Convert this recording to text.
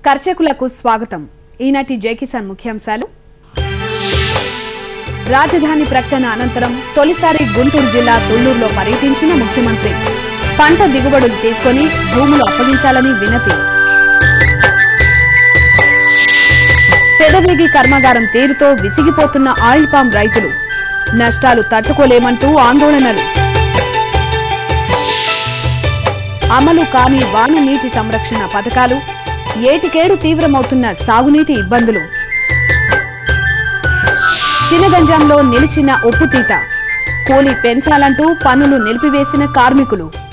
కర్షకులకు స్వాగతం ఈనాటి జై కిసాన్ ముఖ్యాంశాలు రాజధాని ప్రకటన అనంతరం తొలిసారి గుంటూరు జిల్లా తుళ్లూరులో పర్యటించిన ముఖ్యమంత్రి పంట దిగుబడులు తీసుకొని భూములు అప్పగించాలని వినతి పెదవేగి కర్మాగారం తీరుతో విసిగిపోతున్న ఆయిల్ పామ్ రైతులు నష్టాలు తట్టుకోలేమంటూ ఆందోళనలు అమలు కాని వాన నీటి సంరక్షణ పథకాలు ఏటికేడు తీవ్రమవుతున్న సాగునీటి ఇబ్బందులు చినగంజాంలో నిలిచిన ఉప్పుతీత కూలీ పెంచాలంటూ పనులు నిలిపివేసిన కార్మికులు